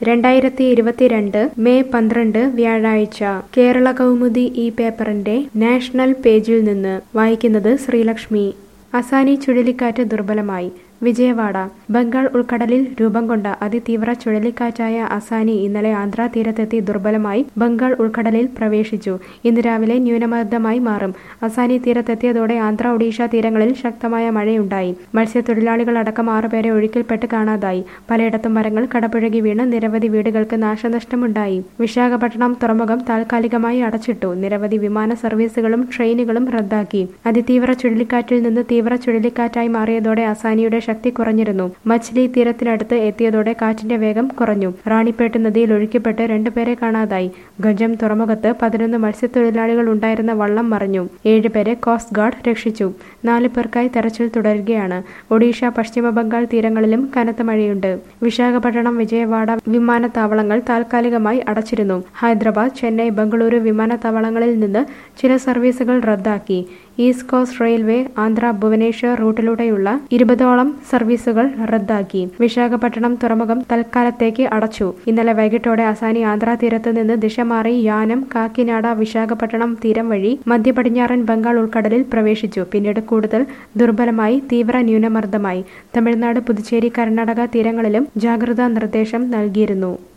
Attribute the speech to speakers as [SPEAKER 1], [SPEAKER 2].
[SPEAKER 1] രണ്ടായിരത്തി ഇരുപത്തിരണ്ട് മെയ് പന്ത്രണ്ട് വ്യാഴാഴ്ച കേരള കൗമുദി ഈ പേപ്പറിന്റെ നാഷണൽ പേജിൽ നിന്ന് വായിക്കുന്നത് ശ്രീലക്ഷ്മി അസാനി ചുഴലിക്കാറ്റ് ദുർബലമായി വിജയവാഡ ബംഗാൾ ഉൾക്കടലിൽ രൂപം കൊണ്ട അതിതീവ്ര ചുഴലിക്കാറ്റായ അസാനി ഇന്നലെ ആന്ധ്രാ തീരത്തെത്തി ദുർബലമായി ബംഗാൾ ഉൾക്കടലിൽ പ്രവേശിച്ചു ഇന്ന് രാവിലെ ന്യൂനമർദ്ദമായി മാറും അസാനി തീരത്തെത്തിയതോടെ ആന്ധ്ര ഒഡീഷ തീരങ്ങളിൽ ശക്തമായ മഴയുണ്ടായി മത്സ്യത്തൊഴിലാളികളടക്കം ആറുപേരെ ഒഴുക്കിൽപ്പെട്ട് കാണാതായി പലയിടത്തും മരങ്ങൾ കടപുഴകി വീണ് നിരവധി വീടുകൾക്ക് നാശനഷ്ടമുണ്ടായി വിശാഖപട്ടണം തുറമുഖം താൽക്കാലികമായി അടച്ചിട്ടു നിരവധി വിമാന സർവീസുകളും ട്രെയിനുകളും റദ്ദാക്കി അതിതീവ്ര ചുഴലിക്കാറ്റിൽ നിന്ന് തീവ്ര ചുഴലിക്കാറ്റായി മാറിയതോടെ അസാനിയുടെ ശക്തി കുറഞ്ഞിരുന്നു മച്ലി തീരത്തിനടുത്ത് എത്തിയതോടെ കാറ്റിന്റെ വേഗം കുറഞ്ഞു റാണിപ്പേട്ട് നദിയിൽ ഒഴുക്കിപ്പെട്ട് രണ്ടുപേരെ കാണാതായി ഗജം തുറമുഖത്ത് പതിനൊന്ന് മത്സ്യത്തൊഴിലാളികൾ ഉണ്ടായിരുന്ന വള്ളം മറിഞ്ഞു ഏഴുപേരെ കോസ്റ്റ് ഗാർഡ് രക്ഷിച്ചു നാല് പേർക്കായി തെരച്ചിൽ തുടരുകയാണ് ഒഡീഷ പശ്ചിമ ബംഗാൾ തീരങ്ങളിലും കനത്ത മഴയുണ്ട് വിശാഖപട്ടണം വിജയവാഡ വിമാനത്താവളങ്ങൾ താൽക്കാലികമായി അടച്ചിരുന്നു ഹൈദരാബാദ് ചെന്നൈ ബംഗളൂരു വിമാനത്താവളങ്ങളിൽ നിന്ന് ചില സർവീസുകൾ റദ്ദാക്കി east coast railway Andhra Bhubaneswar റൂട്ടിലൂടെയുള്ള ഇരുപതോളം സർവീസുകൾ റദ്ദാക്കി വിശാഖപട്ടണം തുറമുഖം തൽക്കാലത്തേക്ക് അടച്ചു ഇന്നലെ വൈകിട്ടോടെ അസാനി ആന്ധ്ര തീരത്ത് നിന്ന് ദിശ മാറി യാനം കാക്കിനാട വിശാഖപട്ടണം തീരം വഴി മധ്യ പടിഞ്ഞാറൻ ബംഗാൾ ഉൾക്കടലിൽ പ്രവേശിച്ചു പിന്നീട് കൂടുതൽ ദുർബലമായി തീവ്ര ന്യൂനമർദ്ദമായി തമിഴ്നാട് പുതുച്ചേരി കർണാടക തീരങ്ങളിലും ജാഗ്രതാ നിർദ്ദേശം നൽകിയിരുന്നു